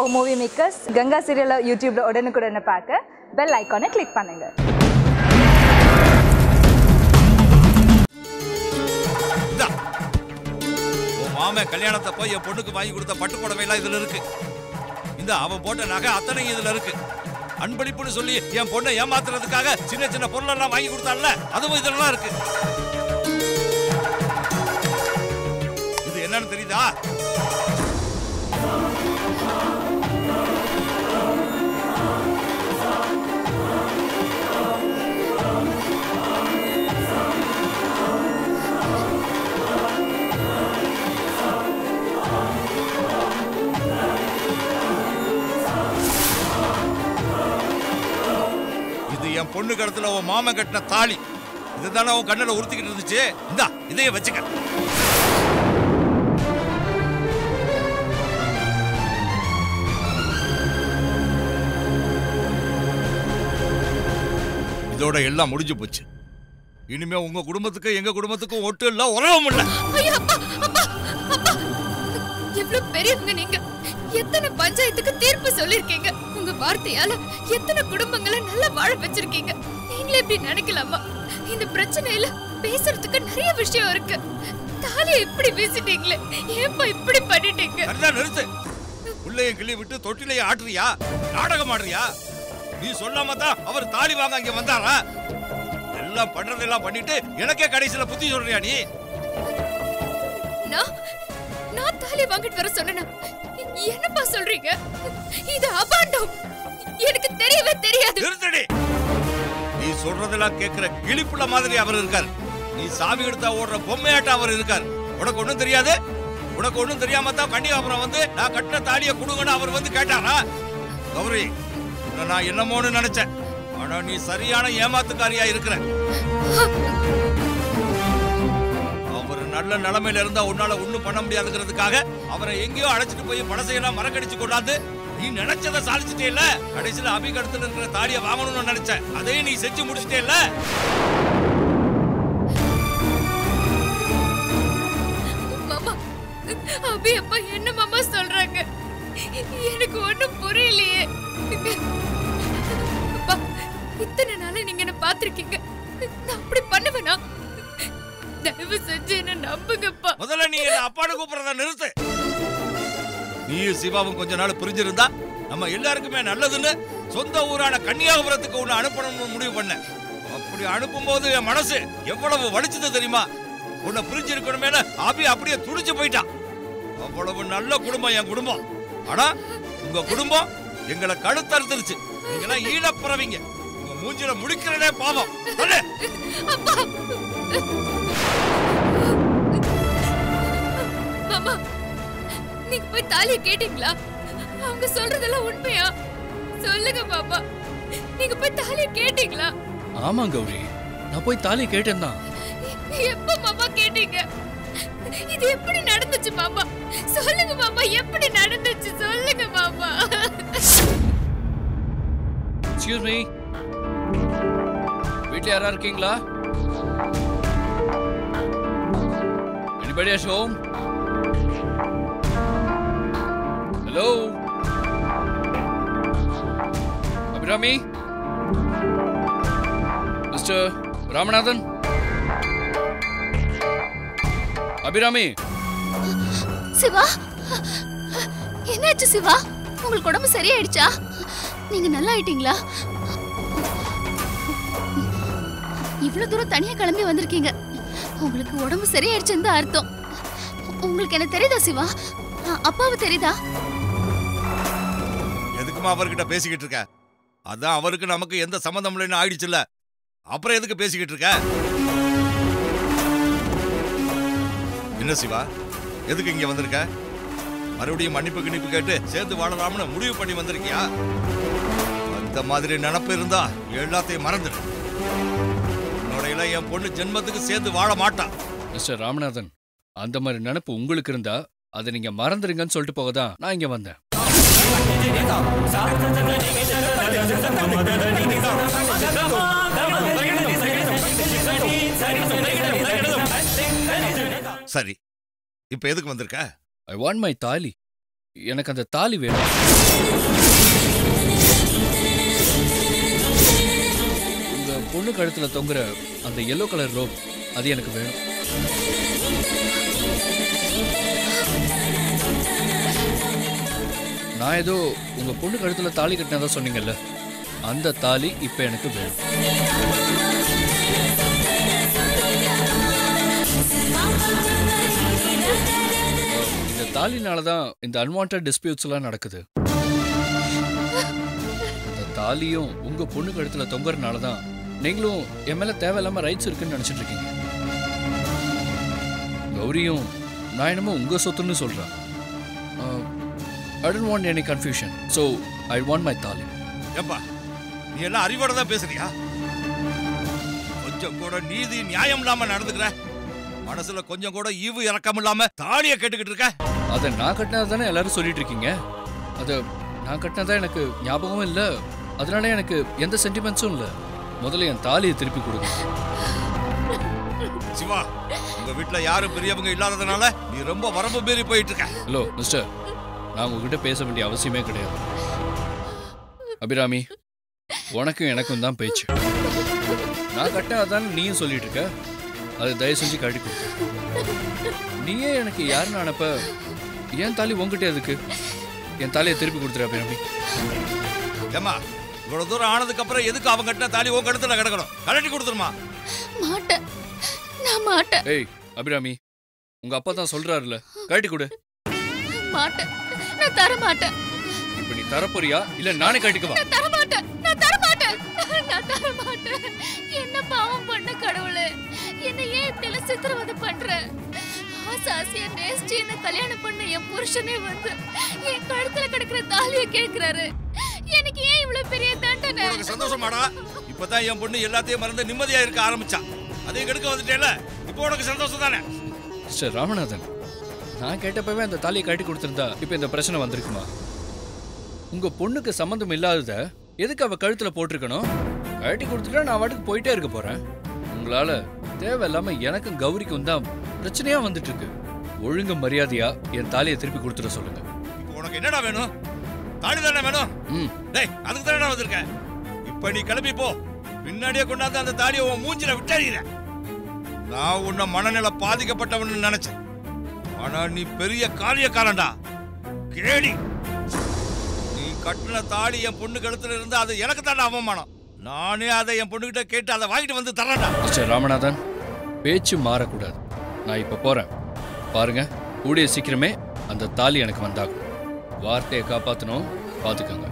Movie makers Ganga சீரியலை யூடியூப்ல உடனுக்குடனே பார்க்க பெல் ஐக்கானை கிளிக் பண்ணுங்க இந்தா. உன் மாமன் கல்யாணத்தை போய் என் பொண்ணுக்கு வாங்கி கொடுத்த பட்டு புடவை எல்லாம் இதுல இருக்கு இந்த அவன் போட்ட நகை அத்தனை இதுல இருக்கு அன்பளிப்புன்னு சொல்லி என் பொண்ணை ஏமாத்துறதுக்காக சின்ன சின்ன பொருள் எல்லாம் வாங்கி கொடுத்தான்ல அதுவும் இதெல்லாம் இருக்கு இது என்னன்னு தெரியுதா இது என் பொண்ணு கடத்துல உன் மாமன் கட்டின தாலி இதுதானே உன் கண்ணில் உறுத்திக்கிட்டு இருந்துச்சு இந்தா இதையே வச்சுக்க இதோட எல்லாம் முடிஞ்சு போச்சு இனிமே உங்க குடும்பத்துக்கு எங்க குடும்பத்துக்கும் ஒட்டு இல்ல உறவும் இல்ல ஐயோ அப்பா அப்பா அப்பா எவ்வளவு பெரியவங்க நீங்க எத்தனை பஞ்சாயத்துக்கு தீர்ப்பு சொல்லிருக்கீங்க உங்க வார்த்தையால எத்தனை குடும்பங்களை நல்லா வாழ வச்சிருக்கீங்க நீங்களே இப்படி நினைக்கலாமா இந்த பிரச்சனையில பேசுறதுக்கு நிறைய விஷயம் இருக்கு தாலியை இப்படி வீசிட்டீங்களே ஏன்பா இப்படி பண்ணிட்டீங்க சரிதான் நிறுத்து உள்ளையும் கிள்ளி விட்டு தொட்டிலையும் ஆட்டுறியா நாடகம் ஆடுறியா நீ சொல்லாம தான் அவர் தாலி வாங்க இங்க வந்தாரா எல்லாம் பண்றதெல்லாம் பண்ணிட்டு எனக்கே கடைசியில புத்தி சொல்றியா நீ நான் நான் தாலி வாங்கிட்டு வர சொன்னேனா என்னப்பா சொல்றீங்க இது அபாண்டம் எனக்கு தெரியவே தெரியாது நிறுத்தடி நீ சொல்றதெல்லாம் கேட்கிற கிளிப்புள்ள மாதிரி அவர் இருக்கார் நீ சாவி எடுத்தா ஓடுற பொம்மையாட்டம் அவர் இருக்கார் உனக்கு ஒண்ணும் தெரியாது உனக்கு ஒண்ணும் தெரியாம தான் கன்னிகாபுரம் வந்து நான் கட்டின தாலியை கொடுங்கன்னு அவர் வந்து கேட்டாரா கௌரி உன்னை நான் என்னமோன்னு நினைச்சேன் ஆனா நீ சரியான ஏமாத்துக்காரியா இருக்கிற அவர் நல்ல நிலைமையில இருந்தா உன்னால ஒண்ணும் பண்ண முடியாதுங்கிறதுக்காக அவரை எங்கேயோ அழைச்சிட்டு போய் பணசையெல்லாம் மறக்கடிச்சு கொண்டாந்து நீ நினைச்சதை சாதிச்சிட்டே இல்ல கடைசியில அபி கடத்துல இருக்கிற தாலியை வாங்கணும்னு நினைச்ச அதையும் நீ செஞ்சு முடிச்சிட்டே இல்ல மாமா அபி அப்பா என்ன மாமா சொல்றாங்க எனக்கு ஒண்ணும் புரியலையே அப்பா இத்தனை நாளா நீங்க என்ன பாத்திருக்கீங்க நான் அப்படி பண்ணுவேனா தயவு செஞ்சு என்ன நம்புங்கப்பா முதல்ல நீ என்ன அப்பான்னு கூப்பிடுறத நிறுத்து நீயும் சிவாவும் கொஞ்ச நாள் பிரிஞ்சிருந்தா நம்ம எல்லாருக்குமே நல்லதுன்னு சொந்த ஊரான கன்னியாகுமரத்துக்கு உன்னை அனுப்பணும்னு முடிவு பண்ணேன் அப்படி அனுப்பும்போது என் மனசு எவ்வளவு வலிச்சது தெரியுமா உன்னை பிரிஞ்சு இருக்கணுமே அபி அப்படியே துடிச்சு போயிட்டான் அவ்வளவு நல்ல குடும்பம் என் குடும்பம் ஆனா உங்க குடும்பம் எங்களை கழுத்தறுத்துருச்சு நீங்களாம் ஈழப்பிறவிங்க உங்க மூஞ்சில முடிக்கிறதே பாவம் சொல்லு மாமா நீங்க போய் தாலியை கேட்டீங்களா அவங்க சொல்றதெல்லாம் உண்மையா சொல்லுங்க பாப்பா நீங்க போய் தாலியை கேட்டீங்களா ஆமா கௌரி நான் போய் தாலி கேட்டேன் தான் எப்ப மாமா கேட்டீங்க இது எப்படி நடந்துச்சு மாமா சொல்லுங்க மாமா எப்படி நடந்துச்சு சொல்லுங்க மாமா எக்ஸ்கியூஸ் மீ வீட்ல யாரா இருக்கீங்களா anybody at home hello Abirami mister Ramanathan Abirami Siva என்னாச்சு சிவா உங்களுக்கு உடம்பு சரியாயிடுச்சா நீங்க நல்லா ஆயிட்டீங்களா இவ்வளவு தூரம் தனியா கிளம்பி வந்திருக்கீங்க உங்களுக்கு உடம்பு சரியாயிடுச்சுன்னு தான் அர்த்தம் உங்களுக்கு என்ன தெரியுதா சிவா அ- அப்பாவை தெரியுதா எதுக்குமா அவர்கிட்ட பேசிக்கிட்டு இருக்க அதான் அவருக்கு நமக்கு எந்த சம்மந்தம் இல்லைன்னு ஆயிடுச்சுல்ல அப்புறம் எதுக்கு பேசிக்கிட்டு இருக்க என்ன சிவா எதுக்கு இங்க வந்திருக்க மறுபடியும் மன்னிப்பு கிணிப்பு கேட்டு சேர்ந்து வாழலாம்னு முடிவு பண்ணி வந்திருக்கியா அந்த மாதிரி நினப்பு இருந்தா எல்லாத்தையும் மறந்துடு உன்னோட எல்லாம் என் பொண்ணு ஜென்மத்துக்கு சேர்ந்து வாழ மாட்டான் மிஸ்டர் ராமநாதன் அந்த மாதிரி நினைப்பு உங்களுக்கு இருந்தா அதை நீங்க மறந்துடுங்கன்னு சொல்லிட்டு போக தான் நான் இங்க வந்தேன் சரி இப்ப எதுக்கு வந்திருக்க ஐ வாண்ட் மை தாலி எனக்கு அந்த தாலி வேணும் உங்க பொண்ணு கழுத்துல தொங்குற அந்த எல்லோ கலர் ரோப் அது எனக்கு வேணும் நான் ஏதோ உங்க பொண்ணு கழுத்துல தாலி கட்டினதா சொன்னீங்கல்ல அந்த தாலி இப்ப எனக்கு வேணும் இந்த தாலினால தான் இந்த அன்வான்ட் டிஸ்பியூட்ஸ் எல்லாம் நடக்குது இந்த தாலியும் உங்க பொண்ணு கழுத்துல தொங்குறதுனால தான் நீங்களும் என் மேல தேவையில்லாம ரைட்ஸ் இருக்குன்னு நினைச்சிட்டு இருக்கீங்க கௌரியும் நான் என்னமோ உங்க சொத்துன்னு சொல்றேன் I don't want any confusion so I want my thali ஏப்பா நீ எல்லாம் அறிவோட தான் பேசுறியா கொஞ்சம் கூட நீதி நியாயம் இல்லாம நடந்துக்கிற மனசுல கொஞ்சம் கூட ஈவு இறக்கம் இல்லாம தாலிய கேட்டுக்கிட்டு இருக்க அதை நான் கட்டினது தானே எல்லாரும் சொல்லிட்டு இருக்கீங்க அதை நான் கட்டினதா எனக்கு ஞாபகமும் இல்லை அதனால எனக்கு எந்த சென்டிமெண்ட்ஸும் இல்லை முதல்ல என் தாலியை திருப்பி கொடுங்க சிவா உங்க வீட்டுல யாரும் பெரியவங்க இல்லாததுனால நீ ரொம்ப வரம்பு மீறி போயிட்டு இருக்க ஹலோ மிஸ்டர் நான் உங்ககிட்ட பேச வேண்டிய அவசியமே கிடையாது அபிராமி உனக்கும் எனக்கும் தான் பேச்சு நான் கட்டாதான் நீயும் சொல்லிட்டு இருக்க அதை தயவு செஞ்சு காட்டி கொடு நீயே எனக்கு யாருன்னு அனுப்ப என் தாலி உங்ககிட்ட எதுக்கு என் தாலியை திருப்பி கொடுத்துரு அபிராமி ஏமா இவ்வளவு தூரம் ஆனதுக்கு அப்புறம் எதுக்கு அவங்க கட்டின தாலி உன் கழுத்துல கிடக்கணும் கழட்டி கொடுத்துருமா மாட்டேன் நான் மாட்டேன் ஏய் அபிராமி உங்க அப்பா தான் சொல்றாருல காட்டி கொடு மாட்டேன் நான் தர மாட்டேன் இப்ப நீ தரப்போறியா இல்ல நானே காட்டிக்கவா நான் தர மாட்டேன் நான் தர மாட்டேன் நான் தர மாட்டேன் என்ன பாவம் பண்ண கடவுளே என்ன ஏன் இப்படி எல்லாம் சித்திரவதை பண்ற ஆசை ஆசையா நேசிச்சு என்ன கல்யாணம் பண்ண என் புருஷனே வந்து என் கழுத்துல கிடக்குற தாலிய கேக்குறாரு எனக்கு ஏன் இவ்வளவு பெரிய தண்டனை உனக்கு சந்தோஷமாடா இப்பதான் என் பொண்ணு எல்லாத்தையும் மறந்து நிம்மதியா இருக்க ஆரம்பிச்சா அதையும் கெடுக்க வந்துட்டேல இப்போ உனக்கு சந்தோஷம் தானே மிஸ்டர் ராமநாதன் நான் கேட்டப்பவே அந்த தாலியை கட்டி கொடுத்திருந்தா இப்ப இந்த பிரச்சனை வந்திருக்குமா உங்க பொண்ணுக்கு சம்மந்தம் இல்லாதத எதுக்கு அவ கழுத்துல போட்டிருக்கணும் கட்டி கொடுத்துட்டா நான் வாட்டுக்கு போயிட்டே இருக்க போறேன் உங்களால தேவையில்லாம எனக்கும் கௌரிக்கும் தான் பிரச்சனையா வந்துட்டு இருக்கு ஒழுங்கு மரியாதையா என் தாலியை திருப்பி கொடுத்துட சொல்லுங்க இப்போ உனக்கு என்னடா வேணும் தாலி தானே வேணும் ம் டேய் அதுக்கு தானே வந்திருக்க இப்ப நீ கிளம்பி போ பின்னாடியே கொண்டாந்து அந்த தாலியை உன் மூஞ்சில விட்டாரிற நான் உன்னை மனநிலை பாதிக்கப்பட்டவன்னு நினைச்சேன் ஆனா நீ பெரிய காரியக்காரன்டா கேடி நீ கட்டின தாலி என் பொண்ணு கழுத்துல இருந்து அது எனக்கு தானே அவமானம் நானே அதை என் பொண்ணுகிட்ட கேட்டு அதை வாங்கிட்டு வந்து தரேன்டா மிஸ்டர் ராமநாதன் பேச்சு மாறக்கூடாது நான் இப்ப போறேன் பாருங்க கூடிய சீக்கிரமே அந்த தாலி எனக்கு வந்தாகும் வார்த்தையை காப்பாத்தணும் பாத்துக்கோங்க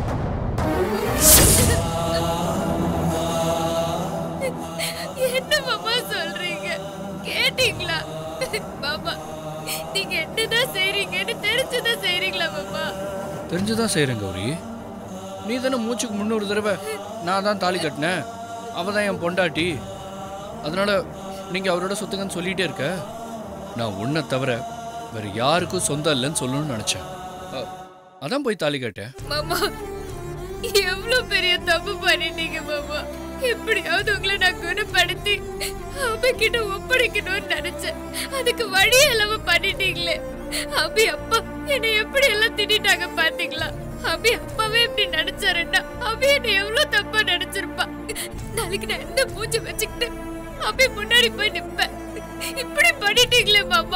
என்ன மாமா சொல்றீங்க கேட்டீங்களா மாமா நீங்க என்னதான் செய்றீங்கன்னு தெரிஞ்சுதான் செய்றீங்களா மாமா தெரிஞ்சுதான் செய்கிறேன் கௌரி நீ தானே மூச்சுக்கு முன்னூறு தடவை நான் தான் தாலி கட்டினேன் அவ தான் என் பொண்டாட்டி அதனால நீங்க அவரோட சொத்துங்கன்னு சொல்லிட்டே இருக்க நான் உன்னை தவிர வேற யாருக்கும் சொந்தம் இல்லைன்னு சொல்லணும்னு நினைச்சேன் அ- அதான் போய் தாலி கட்டேன் மாமா எவ்வளவு பெரிய தப்பு பண்ணிட்டீங்க மாமா எப்படியாவது உங்களை நான் குணப்படுத்தி அபிக்கிட்ட ஒப்படைக்கணும்னு நினைச்சேன் அதுக்கு வழி இல்லாம பண்ணிட்டீங்களே அபி அப்பா என்னை எப்படி எல்லாம் திட்டாங்க பாத்தீங்களா அபி அப்பாவே இப்படி நினைச்சாருன்னா அபி என்னை எவ்வளவு தப்பா நினைச்சிருப்பா நாளைக்கு நான் எந்த மூஞ்ச வச்சுக்கிட்டு அபி முன்னாடி போய் நிப்பேன் இப்படி பண்ணிட்டீங்களே மாமா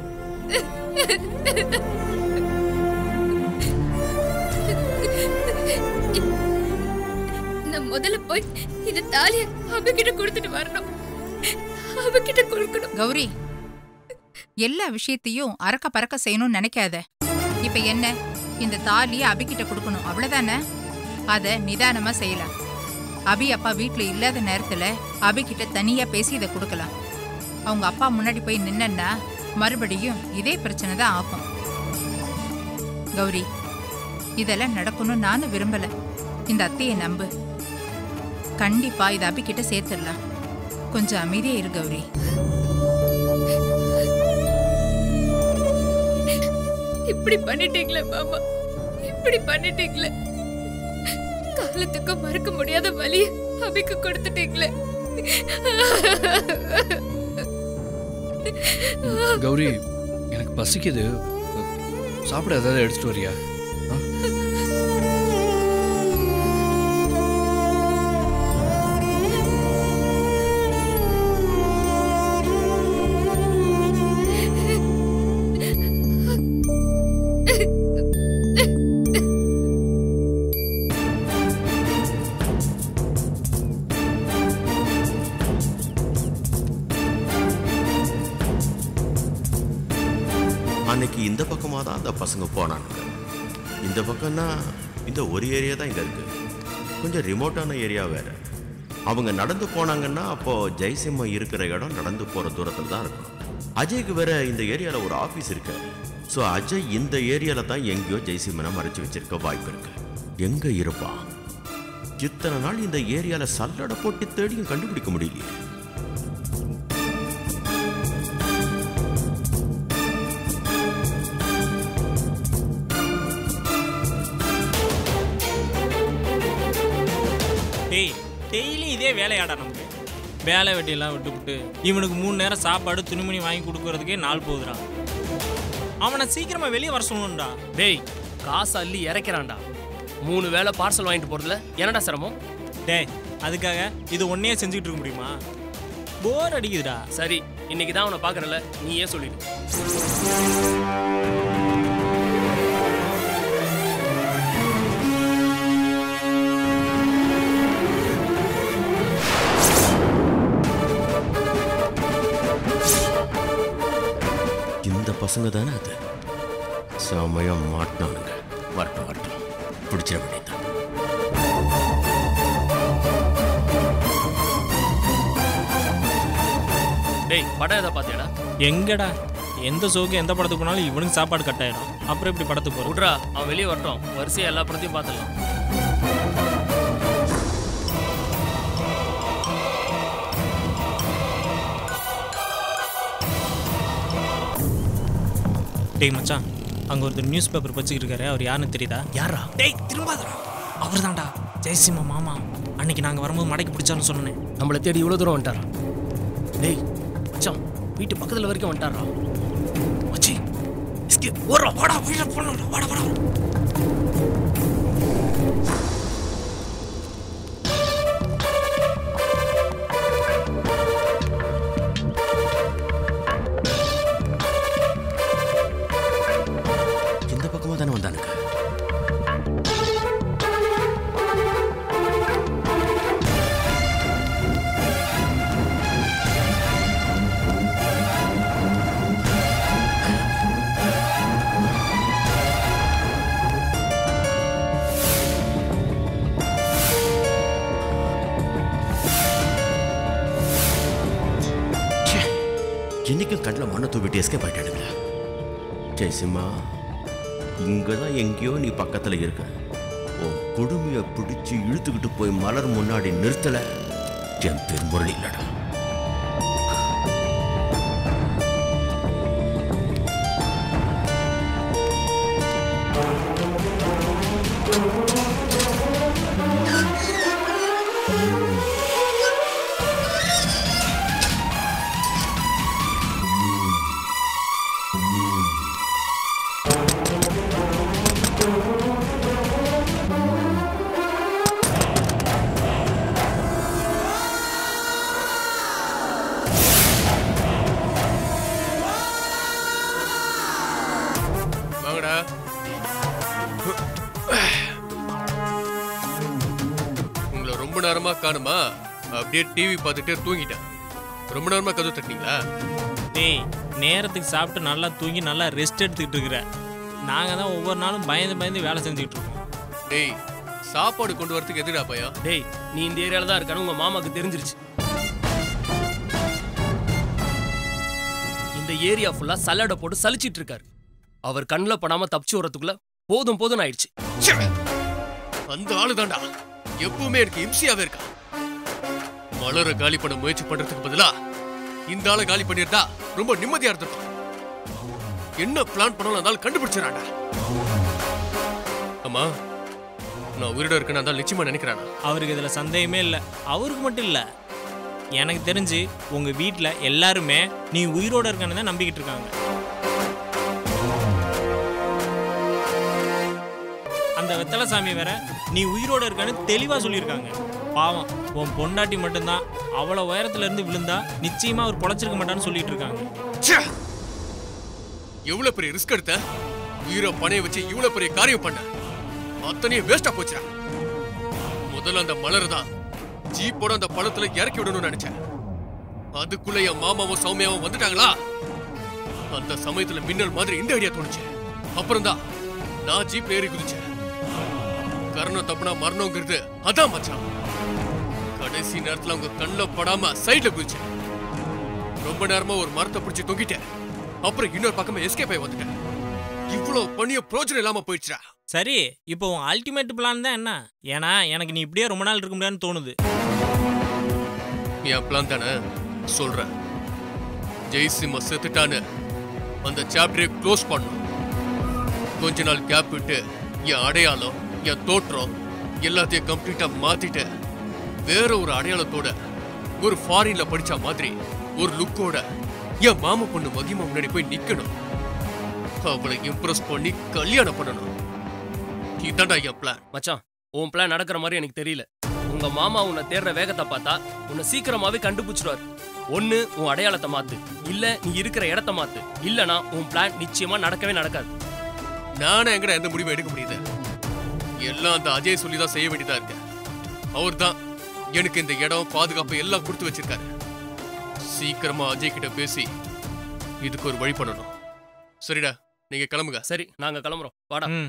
நான் முதல்ல போய் இந்த தாலிய அவகிட்ட கொடுத்துட்டு வரணும் அவகிட்ட கொடுக்கணும் கௌரி எல்லா விஷயத்தையும் அறக்க பறக்க செய்யணும்னு நினைக்காத இப்ப என்ன இந்த தாலிய அபிகிட்ட கொடுக்கணும் அவ்வளவுதானே அத நிதானமா செய்யலாம் அபி அப்பா வீட்ல இல்லாத நேரத்துல அபிகிட்ட தனியா பேசி இதை கொடுக்கலாம் அவங்க அப்பா முன்னாடி போய் நின்னா மறுபடியும் இதே பிரச்சனை தான் ஆகும் கௌரி இதெல்லாம் நடக்கணும்னு நானும் விரும்பல இந்த அத்தையை நம்பு கண்டிப்பா இதை அபிகிட்ட சேர்த்துடலாம் கொஞ்சம் அமைதியா இரு கௌரி இப்படி பண்ணிட்டீங்களே மாமா இப்படி பண்ணிட்டீங்களே காலத்துக்கு மறக்க முடியாத வலிய அபிக்கு கொடுத்துட்டீங்களே கௌரி எனக்கு பசிக்குது சாப்பிட ஏதாவது எடுத்துட்டு வரியா ஆ? அன்னைக்கு இந்த பக்கமாக தான் அந்த பசங்க போனானுங்க இந்த பக்கம்னா இந்த ஒரு ஏரியா தான் இங்கே இருக்கு கொஞ்சம் ரிமோட்டான ஏரியா வேற அவங்க நடந்து போனாங்கன்னா அப்போ ஜெய்சிம்ம இருக்கிற இடம் நடந்து போகிற தூரத்தில் தான் இருக்கும் அஜய்க்கு வேற இந்த ஏரியாவில் ஒரு ஆஃபீஸ் இருக்கு ஸோ அஜய் இந்த ஏரியாவில் தான் எங்கேயோ ஜெய்சிம்மனை மறைச்சு வச்சிருக்க வாய்ப்பு இருக்கு எங்கே இருப்பான் இத்தனை நாள் இந்த ஏரியாவில் சல்லடை போட்டு தேடியும் கண்டுபிடிக்க முடியலையே டேய் டெய்லி இதே வேலையாடா நமக்கு வேலை வெட்டியெல்லாம் விட்டுவிட்டு இவனுக்கு மூணு நேரம் சாப்பாடு துணிமணி வாங்கி கொடுக்கறதுக்கே நாள் போகுதுடா அவனை சீக்கிரமா வெளியே வர சொல்லணும்டா டேய் காசு அள்ளி இறக்கிறான்டா மூணு வேளை பார்சல் வாங்கிட்டு போறதுல என்னடா சிரமம் டேய் அதுக்காக இது ஒன்னே செஞ்சுக்கிட்டு இருக்க முடியுமா போர் அடிக்குதுடா சரி இன்னைக்கு தான் அவனை பார்க்கறல நீயே சொல்லிடு இந்த பசங்க தானே அது செமையா மாட்டினானுங்க வரட்டும் வரட்டும் பிடிச்சிட வேண்டியதான் டேய் படம் எதை பார்த்தியாடா எங்கடா எந்த ஷோக்கு எந்த படத்துக்கு போனாலும் இவனுக்கு சாப்பாடு கட் ஆயிடும் அப்புறம் இப்படி படத்துக்கு போகிறோம் விட்றா அவன் வெளியே வரட்டும் வரிசையா எல்லா படத்தையும் பார்த்துடலாம் டேய் மச்சான் அங்க ஒருத்தர் நியூஸ் பேப்பர் வச்சுக்கிட்டு இருக்காரு அவர் யாருன்னு தெரியுதா யாரா டேய் திரும்பாதடா அவர் தான்டா ஜெயசிம்மா மாமா அன்னைக்கு நாங்க வரும்போது மடக்கி பிடிச்சான்னு சொன்னேன் நம்மளை தேடி இவ்வளோ தூரம் வந்துட்டாரா டேய் மச்சான் வீட்டு பக்கத்தில் வரைக்கும் வந்துட்டாரா மச்சி escape, ஓடுறா வாடா வீட்டில் போடணும் வாடா வாடா இந்த பக்கமாக தானே வந்தானுங்க ச்சே, இன்னைக்கும் கண்ணில் மண்ணை தூவிட்டு எஸ்கேப் ஆயிட்டானுங்களா ஜெயசிம்மா இங்கே தான் எங்கேயோ நீ பக்கத்தில் இருக்க உன் குடுமையை பிடிச்சு இழுத்துக்கிட்டு போய் மலர் முன்னாடி நிறுத்தலை என் பேர் முரளி இல்லடா வாங்கடா உங்களை ரொம்ப நேரமா காணுமா அப்படியே டிவி பார்த்துட்டே தூங்கிட்டேன் ரொம்ப நேரமா கதவு தட்டினீங்களா டேய் நேரத்துக்கு சாப்பிட்டு நல்லா தூங்கி நல்லா ரெஸ்ட் எடுத்துக்கிட்டு இருக்கிற நாங்கள் தான் ஒவ்வொரு நாளும் பயந்து பயந்து வேலை செஞ்சுக்கிட்டு இருக்கோம் டேய் சாப்பாடு கொண்டு வரதுக்கு எதுடா பையன் டேய் நீ இந்த ஏரியால தான் இருக்கான்னு உங்க மாமாக்கு தெரிஞ்சிருச்சு இந்த ஏரியா ஃபுல்லா சல்லடை போட்டு சலிச்சிட்டு இருக்காரு அவர் கண்ணில் படாம தப்பிச்சு வரதுக்குள்ள போதும் போதும் ஆயிடுச்சு அந்த ஆளு தான்டா எப்பவுமே எனக்கு இம்சியாவே இருக்கா மலர காலி பண்ண முயற்சி பண்றதுக்கு பதிலா இந்த ஆளை காலி பண்ணிருந்தா ரொம்ப நிம்மதியா இருந்திருக்கும் என்ன பிளான் பண்ணாலும் அந்த ஆள் கண்டுபிடிச்சிடறான்டா அம்மா நான் உயிரோட இருக்கேன்னு அந்த ஆள் நிச்சயமா நினைக்கிறானா அவருக்கு இதில் சந்தேகமே இல்லை அவருக்கு மட்டும் இல்லை எனக்கு தெரிஞ்சு உங்கள் வீட்டில் எல்லாருமே நீ உயிரோட இருக்கன்னு தான் நம்பிக்கிட்டு இருக்காங்க அந்த வெத்தலை சாமி வேற நீ உயிரோட இருக்கான்னு தெளிவா சொல்லியிருக்காங்க பாவம் உன் பொண்டாட்டி மட்டும்தான் அவ்வளோ உயரத்துல இருந்து விழுந்தா நிச்சயமா அவர் பொழைச்சிருக்க மாட்டான்னு சொல்லிட்டு இருக்காங்க ச்சே! எவ்வளவு பெரிய ரிஸ்க் எடுத்த உயிரை பணைய வச்சு இவ்வளவு பெரிய காரியம் பண்ண அத்தனையும் வேஸ்டா போச்சுடா முதல்ல அந்த மலர் தான் ஜீப்போட அந்த பழத்துல இறக்கி விடணும்னு நினைச்சேன் அதுக்குள்ள என் மாமாவும் சௌமியாவும் வந்துட்டாங்களா அந்த சமயத்துல மின்னல் மாதிரி இந்த ஐடியா தோணுச்சு அப்புறம் தான் நான் ஜீப் ஏறி குதிச்சேன் கர்ணம் தப்புனா மரணங்கிறது அதான் மச்சான் கடைசி நேரத்துல அவங்க கண்ணில் படாம சைட்ல குதிச்சேன் ரொம்ப நேரமா ஒரு மரத்தை பிடிச்சி தொங்கிட்டேன் அப்புறம் இன்னொரு பக்கமா எஸ்கேப் ஆகி வந்துட்டேன் இவ்வளவு பண்ணிய பிரோஜனம் இல்லாம போயிடுச்சுடா சரி இப்போ உன் அல்டிமேட் பிளான் தான் என்ன ஏன்னா எனக்கு நீ இப்படியே ரொம்ப நாள் இருக்க முடியாதுன்னு தோணுது என் பிளான் தானே சொல்றேன் ஜெய்சிம்ம செத்துட்டான்னு அந்த சாப்டரை க்ளோஸ் பண்ணும் கொஞ்ச நாள் கேப் விட்டு என் அடையாளம் என் தோற்றம் எல்லாத்தையும் கம்ப்ளீட்டா மாத்திட்டு வேற ஒரு அடையாளத்தோட ஒரு ஃபாரின்ல படிச்ச மாதிரி ஒரு லுக்கோட என் மாமா பொண்ணு மகிமா முன்னாடி போய் நிக்கணும் அவளை இம்ப்ரெஸ் பண்ணி கல்யாணம் பண்ணணும் இதான்டா என் பிளான் மச்சான் உன் பிளான் நடக்கிற மாதிரி எனக்கு தெரியல உங்க மாமா உன்னை தேடுற வேகத்தை பார்த்தா உன்னை சீக்கிரமாவே கண்டுபிடிச்சிருவாரு ஒண்ணு உன் அடையாளத்தை மாத்து இல்ல நீ இருக்கிற இடத்த மாத்து இல்லனா உன் பிளான் நிச்சயமா நடக்கவே நடக்காது நானே எங்கடா எந்த முடிவும் எடுக்க முடியுது எல்லாம் அந்த அஜய் சொல்லி தான் செய்ய வேண்டியதா இருக்கு அவர் தான் எனக்கு இந்த இடம் பாதுகாப்பு எல்லாம் கொடுத்து வச்சிருக்காரு சீக்கிரமா அஜய் கிட்ட பேசி இதுக்கு ஒரு வழி பண்ணணும் சரிடா நீங்க கிளம்புங்க சரி நாங்க கிளம்புறோம் வாடா ம்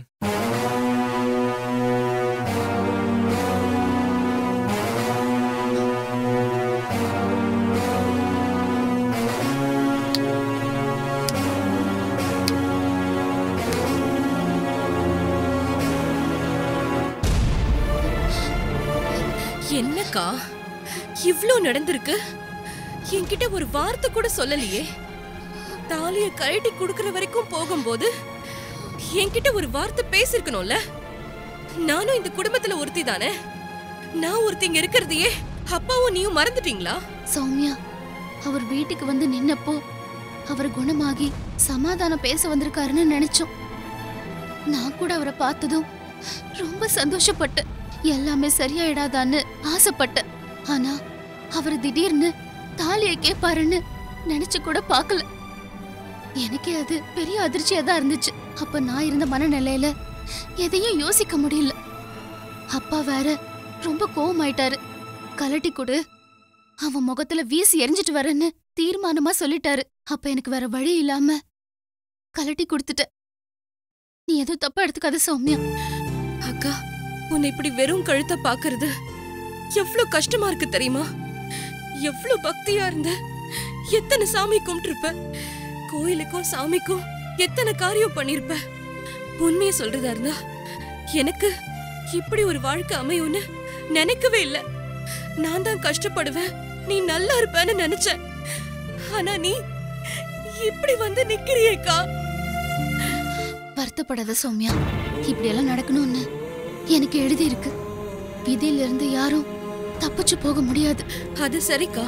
என்னக்கா இவ்ளோ நடந்திருக்கு என்கிட்ட ஒரு வார்த்தை கூட சொல்லலையே தாலிய கழட்டி குடுக்கற வரைக்கும் போகும்போது என்கிட்ட ஒரு வார்த்தை பேசிருக்கணும்ல நானும் இந்த குடும்பத்துல ஒருத்தி தானே நான் ஒருத்திங்க இருக்கிறதையே அப்பாவும் நீயும் மறந்துட்டீங்களா சௌமியா அவர் வீட்டுக்கு வந்து நின்னப்போ அவர் குணமாகி சமாதானம் பேச வந்திருக்காருன்னு நினைச்சோம் நான் கூட அவரை பார்த்ததும் ரொம்ப சந்தோஷப்பட்டேன் எல்லாமே சரியாயிடாதான்னு ஆசைப்பட்டேன் ஆனா அவர் திடீர்னு தாலியை கேட்பாருன்னு நினைச்சு கூட பார்க்கல எனக்கே அது பெரிய அதிர்ச்சியா தான் இருந்துச்சு அப்ப நான் இருந்த மனநிலையில எதையும் யோசிக்க முடியல அப்பா வேற ரொம்ப கோவமாயிட்டாரு கலட்டி கொடு அவன் முகத்துல வீசி எரிஞ்சிட்டு வரேன்னு தீர்மானமா சொல்லிட்டாரு அப்ப எனக்கு வேற வழி இல்லாம கலட்டி கொடுத்துட்டேன் நீ எதுவும் தப்பா எடுத்துக்காத சௌமியா அக்கா உன்னை இப்படி வெறும் கழுத்த பாக்குறது எவ்ளோ கஷ்டமா இருக்கு தெரியுமா எவ்ளோ பக்தியா இருந்த எத்தனை சாமி கும்பிட்டிருப்ப கோயிலுக்கும் சாமிக்கும் எத்தனை காரியம் பண்ணிருப்ப உண்மைய சொல்றதா இருந்தா எனக்கு இப்படி ஒரு வாழ்க்கை அமையும்னு நினைக்கவே இல்ல நான் தான் கஷ்டப்படுவேன் நீ நல்லா இருப்பேன்னு நினைச்சேன் ஆனா நீ இப்படி வந்து நிக்கிறியேக்கா வருத்தப்படாத சௌமியா இப்படியெல்லாம் நடக்கணும்னு எனக்கு எழுதி இருக்கு விதியில இருந்து யாரும் தப்பிச்சு போக முடியாது அது சரிக்கா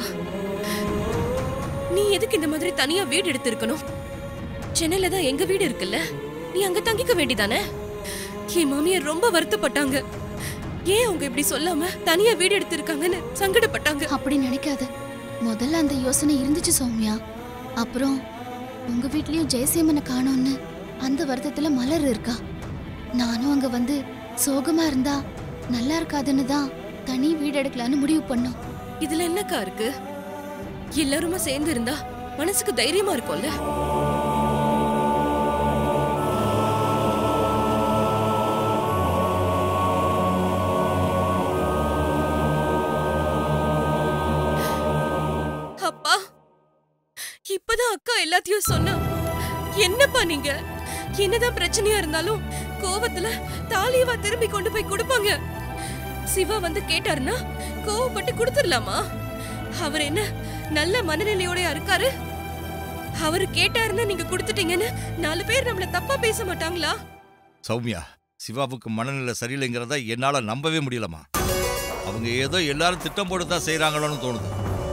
நீ எதுக்கு இந்த மாதிரி தனியா வீடு எடுத்திருக்கணும் சென்னையில தான் எங்க வீடு இருக்குல்ல நீ அங்க தங்கிக்க வேண்டிதானே என் மாமியார் ரொம்ப வருத்தப்பட்டாங்க ஏன் அவங்க இப்படி சொல்லாம தனியா வீடு எடுத்திருக்காங்கன்னு சங்கடப்பட்டாங்க அப்படி நினைக்காத முதல்ல அந்த யோசனை இருந்துச்சு சௌமியா அப்புறம் உங்க வீட்லயும் ஜெயசேமனை காணோம்னு அந்த வருத்தத்துல மலர் இருக்கா நானும் அங்க வந்து சோகமா இருந்தா நல்லா இருக்காதுன்னு தான் தனி வீடு எடுக்கலான்னு முடிவு பண்ணோம் இதுல என்னக்கா இருக்கு எல்லாருமா சேர்ந்து இருந்தா மனசுக்கு தைரியமா இருக்கும்ல அப்பா இப்பதான் அக்கா எல்லாத்தையும் சொன்னா என்னப்பா நீங்க என்னதான் பிரச்சனையா இருந்தாலும் கோவத்துல தாலியவா திரும்பி கொண்டு போய் கொடுப்பாங்க சிவா வந்து கேட்டாருன்னா கோவப்பட்டு கொடுத்துடலாமா அவர் என்ன நல்ல மனநிலையோடயா இருக்காரு அவரு கேட்டாருன்னா நீங்க கொடுத்துட்டீங்கன்னு நாலு பேர் நம்மள தப்பா பேச மாட்டாங்களா சௌமியா சிவாவுக்கு மனநிலை சரியில்லைங்கிறத என்னால நம்பவே முடியலம்மா அவங்க ஏதோ எல்லாரும் திட்டம் போட்டு தான் செய்கிறாங்களோன்னு தோணுது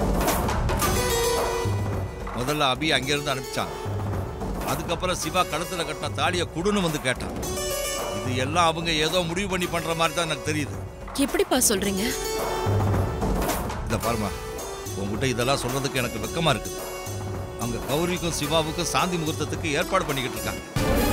முதல்ல அபி அங்கிருந்து அனுப்பிச்சாங்க அதுக்கப்புறம் சிவா கழுத்துல கட்டின தாலியை குடுன்னு வந்து கேட்டான் இது இது எல்லாம் அவங்க ஏதோ முடிவு பண்ணி பண்ற மாதிரி தான் எனக்கு தெரியுது எப்படிப்பா சொல்றீங்க இதை பாருமா உங்ககிட்ட இதெல்லாம் சொல்றதுக்கு எனக்கு வெக்கமா இருக்குது அங்க கௌரிக்கும் சிவாவுக்கும் சாந்தி முகூர்த்தத்துக்கு ஏற்பாடு பண்ணிக்கிட்டு இருக்காங்க